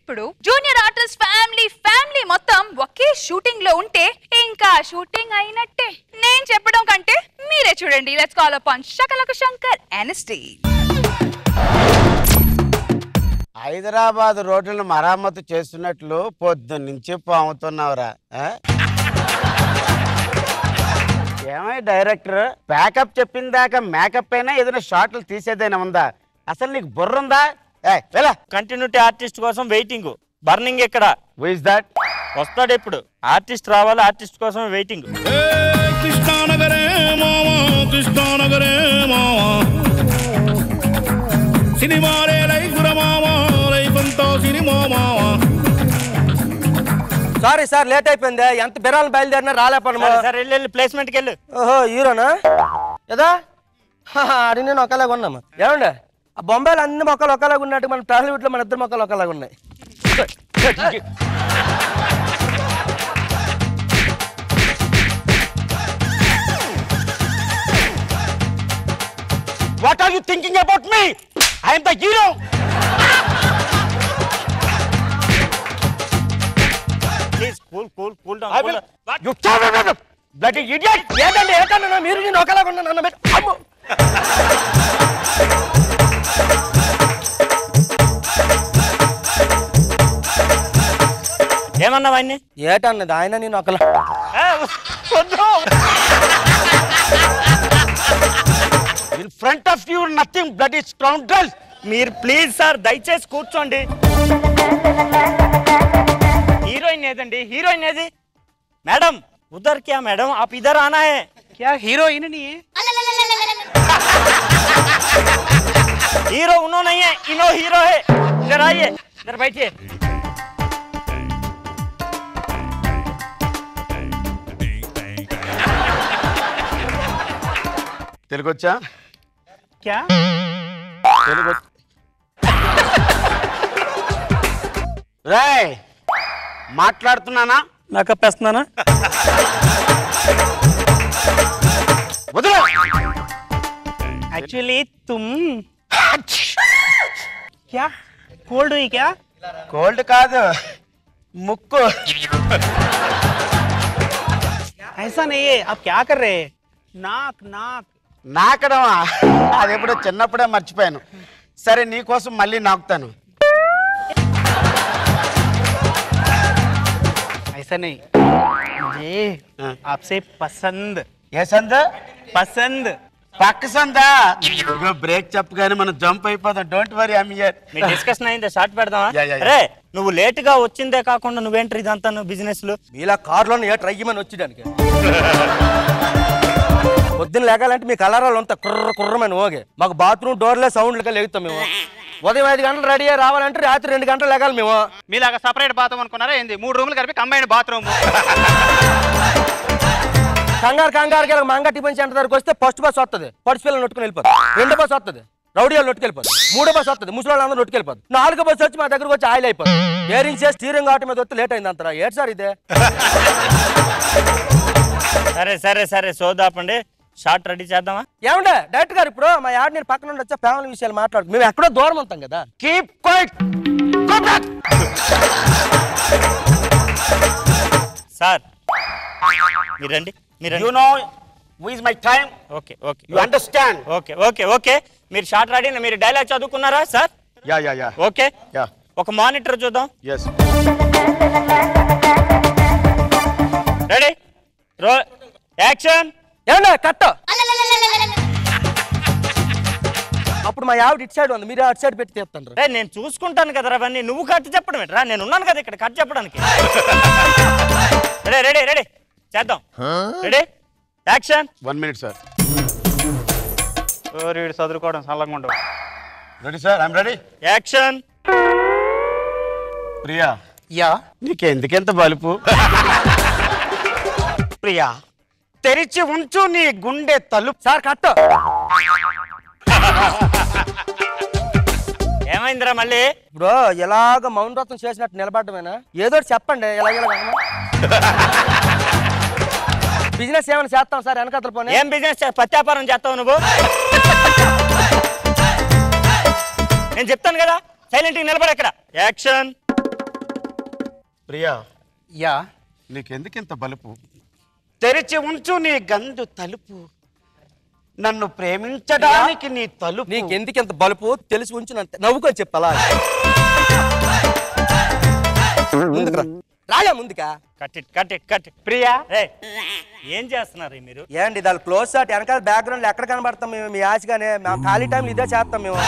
ఇప్పుడు junior artist family family మొత్తం ఒకే shooting లో ఉంటే ఇంకా షూటింగ్ అయినట్టే నేను చెప్పడం కంటే మీరే చూడండి let's call upon Shakalaka Shankar ఎనస్టీ హైదరాబాద్ రోడ్లను మరామతు చేస్తున్నట్లు పొద్దున్న నుంచి పాముతున్నావురా ఆ? ఏమై డైరెక్టర్ ప్యాకప్ చెప్పిన దాకా మేకప్ అయినా ఏదైనా షార్ట్లు తీసేదైనా ఉందా అసలు నీకు బుర్ర ఉందా ఏ వెళ్ళా కంటిన్యూటీ ఆర్టిస్ట్ కోసం వెయిటింగ్ బర్నింగ్ ఎక్కడ ఇస్ దట్ వస్తాడు ఇప్పుడు ఆర్టిస్ట్ రావాలి ఆర్టిస్ట్ కోసం వెయిటింగ్ కృష్ణానగరే మావా కృష్ణానగరే మావా సినిమాలే లైఫ్ మావా లైఫ్ అంతా సినిమా మావా సారీ సార్ లేట్ అయిపోయింది ఎంత బిరాలు బయలుదేరినా రాలేపను సరే వెళ్ళి వెళ్ళి ప్లేస్మెంట్కి వెళ్ళు ఓహో హీరోనా ఏదా అది నేను ఒకలాగా ఉన్నామా ఏమండి ఆ బొంబాయిలో అన్ని మొక్కలు ఒకలాగా ఉన్నట్టు మన టాలీవుడ్ లో మన ఇద్దరు మొక్కలు ఒకలాగా ఉన్నాయి what are you thinking about me I'm the hero please cool cool cool I will you bloody idiot ఏంటండి ఏంటన్నా మీరు నేను ఒకలాగా ఉన్నాను అన్న పెట్టి అమ్మో ఏమన్నావు ఆయన్ని ఏటన్నది ఆయన నేను ఒకలా ఏ, వద్దు in front of you nothing bloody scoundrel మీరు ప్లీజ్ సార్ దయచేసి కూర్చోండి హీరోయిన్ ఏదండి హీరోయిన్ ఏది మేడం ఉధర్ క్యా మేడం आप इधर आना है क्या हीरोइन नहीं है हीरो उन्होंने नहीं है इनो हीरो है इधर आइए इधर बैठिए తెలుగు వచ్చా क्या తెలుగు వచ్చ- రేయ్ మాట్లాడుతున్నానా నాకు అప్పేస్తున్నానా వదిలే एक्चुअली तुम क्या कोल्ड हुई क्या కోల్డ్ కాదు ముక్కు ऐसा नहीं है आप क्या कर रहे हैं नाक नाक నాకడమా అది ఎప్పుడో చిన్నప్పుడే మర్చిపోయాను సరే నీకోసం మళ్ళీ నాకుతాను ऐसा नहीं मुझे हाँ। आपसे पसंद ఏ సంద पसंद పక్క సందా ఇదిగో బ్రేక్ చెప్పగానే మనం జంప్ అయిపోతాం డోంట్ వరీ ఐమ్ హియర్ మీ డిస్కషన్ అయిందా షార్ట్ పెడదామా యా, యా, యా. రే నువ్వు లేట్ గా వచ్చిందే కాకుండా నువ్వేంటి ఇదంతా నువ్వు బిజినెస్ లు మీలా కారులో ఏ ట్రై చేయమని వచ్చేదానికి పొద్దున్న లేగాలంటే మీకు అలారాలు ఉంటా కుర్ర కుర్రమని ఓగే మాకు బాత్రూమ్ డోర్లే సౌండ్లుగా లేగుతాం మేము ఉదయం ఐదు గంటలు రెడీ అయ్యి రావాలంటే రాత్రి రెండు గంటలు లేగాలి మేము మీలాగా సపరేట్ బాత్రూమ్ అనుకున్నారా ఏంది మూడు రూములు కలిపి కంబైన్ బాత్రూమ్ కంగారు కంగారుకి ఇలా మంగ టిఫిన్ సెంటర్ దగ్గరికి వస్తే ఫస్ట్ బస్ వస్తుంది పడుచు పిల్లలు నొట్టుకుని వెళ్ళిపోతుంది రెండో బస్ వస్తుంది రౌడీ వాళ్ళు నొట్టుకెళ్ళిపోదు మూడో బస్ వస్తుంది ముసలి అందరూ నొట్టుకెళ్ళిపోదు నాలుగో బస్ వచ్చి మా దగ్గరకు వచ్చి ఆయిల్ అయిపోతుంది బేరింగ్ చేసి స్టీరింగ్ ఆటో మీద వస్తే లేట్ అయింది అంతరా ఏడు సార్ ఇదే సరే సరే సరే సోదాపండి షార్ట్ రెడీ చేద్దామా ఏమండే డైరెక్ట్ గారు ఇప్పుడు మా యాడ్ నేను పక్కన నుండి వచ్చే ఫ్యామిలీ విషయాలు మాట్లాడు మేము ఎక్కడో దూరం ఉంటాం కదా keep quiet go back sir మీరండి మీరండి you know who is my time okay okay you understand okay okay okay మీరు షార్ట్ రెడీ మీరు డైలాగ్ చదువుకున్నారా sir yeah yeah yeah okay yeah ఒక మానిటర్ చూద్దాం ఎస్ రెడీ రో యాక్షన్ ఏమండే కట్ట అప్పుడు మా ఆవిడ ఇటు సైడ్ ఉంది మీరు అటు సైడ్ పెట్టి తీస్తాను రే నేను చూసుకుంటాను కదరా అవన్నీ నువ్వు కట్ చెప్పడం ఏంట్రా నేను ఉన్నాను కదా ఇక్కడ కట్ చెప్పడానికి రెడీ రెడీ రెడీ చేద్దాం ready action one minute sir వీడు చదువుకోవడం సల్లంగా ఉండవు ready sir I'm ready action Priya yeah నీకెందుకెంత బలుపు ప్రియా తెరిచి ఉంచు నీ గుండె తలుపు సార్ కట్ట ఏమైందిరా మళ్ళీ ఇప్పుడు ఎలాగ మౌనవ్రతం చేసినట్టు నిలబడమేనా ఏదో ఒకటి చెప్పండి ఎలాగ బిజినెస్ ఏమైనా చేస్తాం సార్ వెనకతల పోనీ ఏం బిజినెస్ పత్యాపారం చేస్తావు నువ్వు నేను చెప్తాను కదా సైలెంట్గా నిలబడి అక్కడ యాక్షన్ ప్రియా యా నీకెందుకింత బలుపు తెరిచి ఉంచు నీ గండు తలుపు నన్ను ప్రేమించడానికి నీ తలుపు నీకెందుకు ఇంత బలుపు తెలిసి ఉంచు నన్ను నవ్వుకొని చెప్తా ముందుకురా రాయా ముందుకా cut it cut it cut it Priya రే ఏం చేస్తున్నారు ఈ మీరు ఏంటి దాని క్లోజ్ షాట్ వెనకాల బ్యాక్గ్రౌండ్ ఎక్కడ కనబడతాం మేము మీ ఆశగానే మా ఖాళీ టైంలో ఇదే చేస్తాం మేము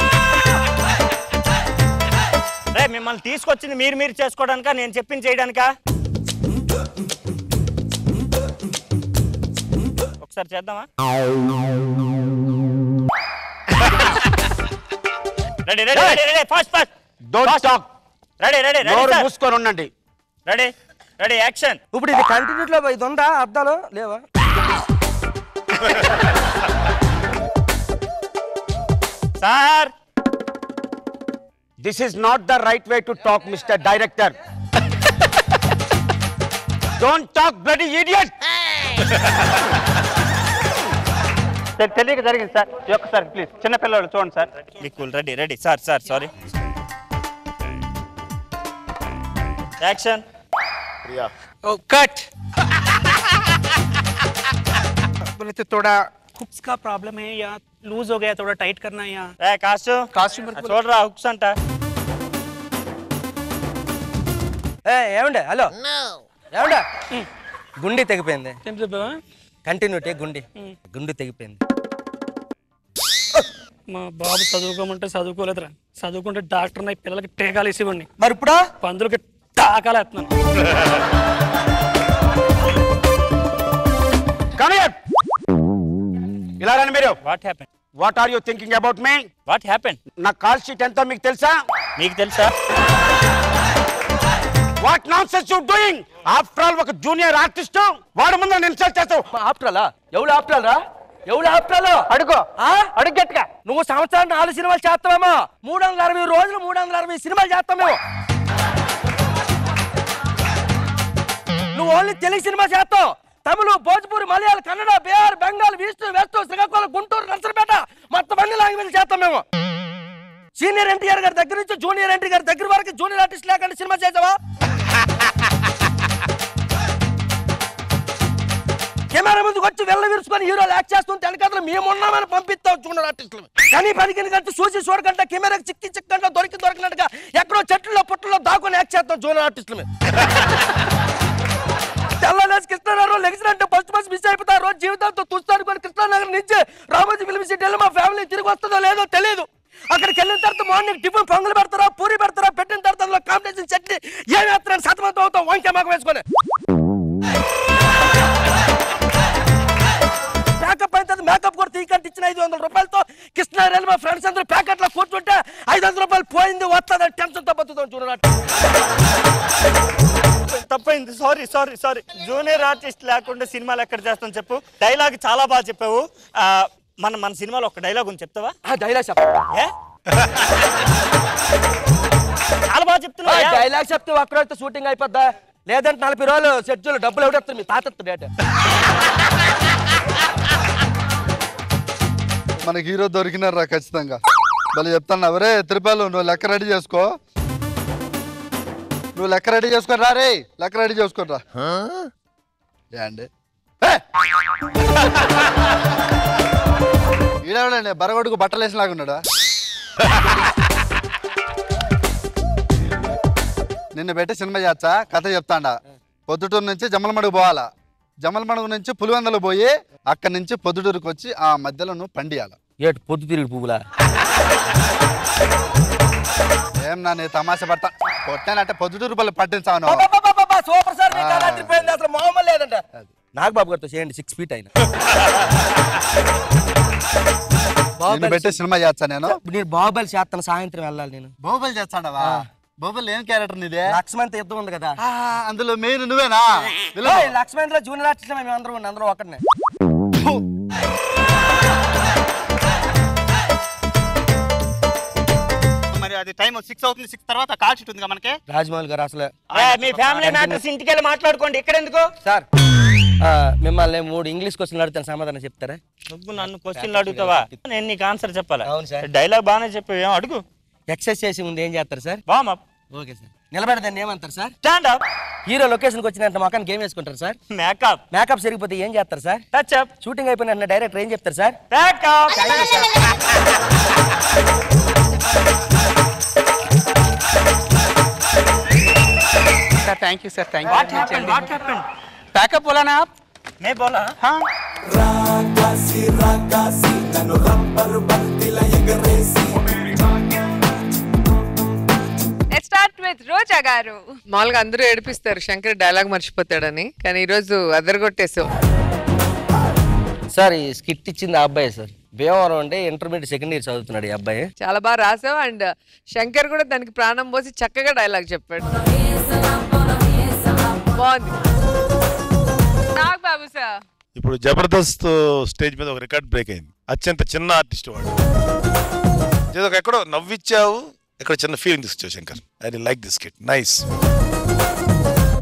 రే మిమ్మల్ని తీసుకొచ్చింది మీరు మీరు చేసుకోవడానికా నేను చెప్పింది చేయడానికా ఒకసారి చేద్దామా ready ready ready ready fast fast don't talk ready ready ready నోరు సార్ మూసుకొని ఉండండి రెడీ రెడీ యాక్షన్ ఇప్పుడు ఇది కంటిన్యూట్లో ఇది ఉందా అర్థాలు లేవా sir this is not the right way to talk mister director don't talk bloody idiot తెలియక జరిగింది సార్ ఒక్కసారి ప్లీజ్ చిన్న పిల్లలు చూడండి సార్ మీకు ready ready sir sir sorry action cut बोले तो थोड़ा हुक्स का प्रॉब्लम है या लूज हो गया थोड़ा टाइट करना है या ఏ కాసు కాసు మరి చూడరా హుక్స్ అంట ఏ ఏమండే హలో ఏమండే గుండి తెగిపోయింది కంటిన్యూటీ గుండి గుండి తెగిపోయింది మా బాబు చదువుకోమంటే చదువుకోలేదురా చదువుకుంటే డాక్టర్ నా పిల్లలకి టీకాలు ఇవ్వండి మరి ఇప్పుడు పందులకి టాకాలు వేస్తున్నాను కమ్ హియర్ ఇలా రండి మీరు what happen what are you thinking about me what happen నా కాల్ షీట్ ఎంతో మీకు తెలుసా మీకు తెలుసా వాట్ నాన్ సెన్స్ యూ డూయింగ్ ఆఫ్టర్ ఆల్ ఒక జూనియర్ ఆర్టిస్ట్ వాడి ముందు నన్ను ఇన్సల్ట్ చేస్తావు ఆప్టాలా ఎవడు ఆప్టాలరా ఎవడు ఆప్టాలు అడుగో ఆ? అడుగు గట్టిగా నువ్వు సంవత్సరానికి నాలుగు సినిమాలు చేస్తావేమో మూడు వందల అరవై రోజులు మూడు వందల అరవై సినిమాలు చేస్తాం మేము నువ్వు ఓన్లీ తెలుగు సినిమా చేస్తావు తమిళ భోజ్పూరి మలయాళ కన్నడ బీహార్ బెంగాల్ ఈస్ట్ వెస్ట్ శ్రీకాకుళం గుంటూరు నర్సరపేట మొత్తం అన్ని లాంగ్వేజ్ చేస్తాం మేము సీనియర్ ఎన్టీఆర్ గారి దగ్గర నుంచి జూనియర్ ఎన్టీ గారి దగ్గర వరకు జూనియర్ ఆర్టిస్ట్ లేకుండా సినిమా చేసావా కెమెరా ముందుకు వచ్చి వెళ్ళ విరుచుకొని హీరోలు యాక్ట్ చేస్తుంటే వెనకాతలు మేము ఉన్నామని పంపిస్తాం జూనియర్ ఆర్టిస్టులు కానీ పదికిన గంట చూసి చూడకుండా కెమెరాకి చిక్కి చిక్కకుండా దొరికి దొరికినట్టుగా ఎక్కడో చెట్లలో పుట్టలో దాక్కుని యాక్ట్ చేస్తాం జూనియర్ ఆర్టిస్టులు మేము తెల్లలేసి కృష్ణానగర్ లెగిసినట్టు ఫస్ట్ బస్ మిస్ అయిపోతారు రోజు జీవితాంతో తుస్తానుకొని కృష్ణానగర్ నుంచి రామోజీ ఫిల్మ్ సిటీ వెళ్ళి మా ఫ్యామిలీ తిరిగి వస్తుందో లేదో తెలియదు అక్కడికి వెళ్ళిన తర్వాత మార్నింగ్ టిఫిన్ పొంగలు పెడతారా పూరి పెడతారా పెట్టిన తర్వాత అందులో కాంబినేషన్ చట్నీ ఏం వేస్తారని సతమతం అవుతాం వంకాయ మాకు వేసుకొని మేకప్ అయిన తర్వాత మేకప్ కూడా తీకంటే ఇచ్చిన ఐదు వందల రూపాయలతో కృష్ణానగర్ వెళ్ళి మా ఫ్రెండ్స్ అందరూ ప్యాకెట్లో కూర్చుంటే ఐదు వందల రూపాయలు పోయింది వస్తుంది టెన్షన్ తో బతుకుతాం చూడనట్టు తప్పైంది sorry sorry sorry junior artist లేకుండా సినిమాలు ఎక్కడ చేస్తాం చెప్పు డైలాగ్ చాలా బాగా చెప్పావు ఆ, మన మన సినిమాలో ఒక డైలాగ్ ఉంది చెప్తావా ఆ డైలాగ్ చెప్పండి ఏ చాలా బాగా చెప్తున్నా డైలాగ్ చెప్తే ఒక్కరోజుతో షూటింగ్ అయిపోద్దా లేదంటే నలభై రోజులు షెడ్యూల్ డబ్బులు ఎవడెత్తారు మీ తాత డేట్ మనకి హీరో దొరికినారా ఖచ్చితంగా భలే చెప్తాను ఎవరే తిరుపాలు నువ్వు లెక్క రెడీ చేసుకో నువ్వు లెక్క రెడీ చేసుకొని రా రే లెక్క రెడీ చేసుకొని రా ఏ అండి ఈడెవడండి బరగొడుకు బట్టలు వేసిలాగా ఉన్నాడా నిన్ను పెట్టి సినిమా చేస్తా కథ చెప్తాండా పొద్దుటూరు నుంచి జమ్మలమడుగు పోవాలా జమ్మలమడుగు నుంచి పులివెందలు పోయి అక్కడి నుంచి పొద్దుటూరుకు వచ్చి ఆ మధ్యలో నువ్వు పండియాల ఏటు పొద్దు తిరిగి పువ్వులా ఏం నా నీ తమాషా పడతా కొట్టానంటే పొద్దుటూరు పళ్ళు పట్టించాను సూపర్ సార్ మీకు అలా అదిరిపోయింది అసలు మామూలు లేదంట నాగబాబు గారితో చేయండి సిక్స్ ఫీట్ అయినా నిన్ను పెట్టి సినిమా చేస్తా నేను నేను బాహుబలి చేస్తాను సాయంత్రం వెళ్ళాలి నేను బాహుబలి చేస్తాడవా బాహుబలి ఏం క్యారెక్టర్ నీదే లక్ష్మణ్ యుద్ధం ఉంది కదా ఆ, అందులో మెయిన్ నువ్వేనా ఏయ్, లక్ష్మణ్ లో జూనియర్ ఆర్టిస్ట్ మేము అందరూ ఉన్నాం అందరూ ఒకటినే మరి అది టైం సిక్స్ అవుతుంది సిక్స్ తర్వాత కాల్ షీట్ ఉంది మనకి రాజమౌళి గారు అసలు ఏ, మీ ఫ్యామిలీ మ్యాటర్స్ ఇంటికి వెళ్ళి మాట్లాడుకోండి ఇక్కడ ఎందుకు సార్ ఆ, మిమ్మల్ని మూడు ఇంగ్లీష్ క్వశ్చన్లు అడుగుతాను సమాధానం చెప్తారా నువ్వు నన్ను క్వశ్చన్లు అడుగుతావా నేను నీకు ఆన్సర్ చెప్పాలా అవును సార్. డైలాగ్ బాగానే చెప్పావు ఏం అడుగు ఎక్సర్సైజ్ చేసి ముందు ఏం చేస్తారు సార్ వామప్ ఓకే సార్ నిలబెడదాన్ని ఏమంటారు సార్ స్టాండ్ అప్ హీరో లొకేషన్కి వచ్చినంత మొఖానికి ఏం వేసుకుంటారు సార్ మేకప్ మేకప్ సరిగిపోతే ఏం చేస్తారు సార్ టచ్ అప్ షూటింగ్ అయిపోయిన వెంటనే డైరెక్టర్ ఏం చెప్తారు sir makeup sir thank you sir thank you what happen what happen pack up बोला ना आप మే బోలా हाँ లెట్స్ స్టార్ట్ విత్ రోజా గారు మామూలుగా అందరూ ఏడిపిస్తారు శంకర్ డైలాగ్ మర్చిపోతాడని కానీ ఈరోజు అదరగొట్టేసావు సార్ ఈ స్కిట్ ఇచ్చింది ఆ అబ్బాయి సార్ భీమవరం అంటే ఇంటర్మీడియట్ సెకండ్ ఇయర్ చదువుతున్నాడు ఈ అబ్బాయి చాలా బాగా రాసావు అండ్ శంకర్ కూడా దానికి ప్రాణం పోసి చక్కగా డైలాగ్ చెప్పాడు బాగుంది నాగ్ బాబు సార్ ఇప్పుడు జబర్దస్త్ స్టేజ్ మీద ఒక రికార్డ్ బ్రేక్ అయింది అత్యంత చిన్న ఆర్టిస్ట్ వాడు ఏదో ఒక ఎక్కడో నవ్విచ్చావు ఎక్కడ చిన్న ఫీలింగ్ తీసుకొచ్చావు Shankar I like this kit nice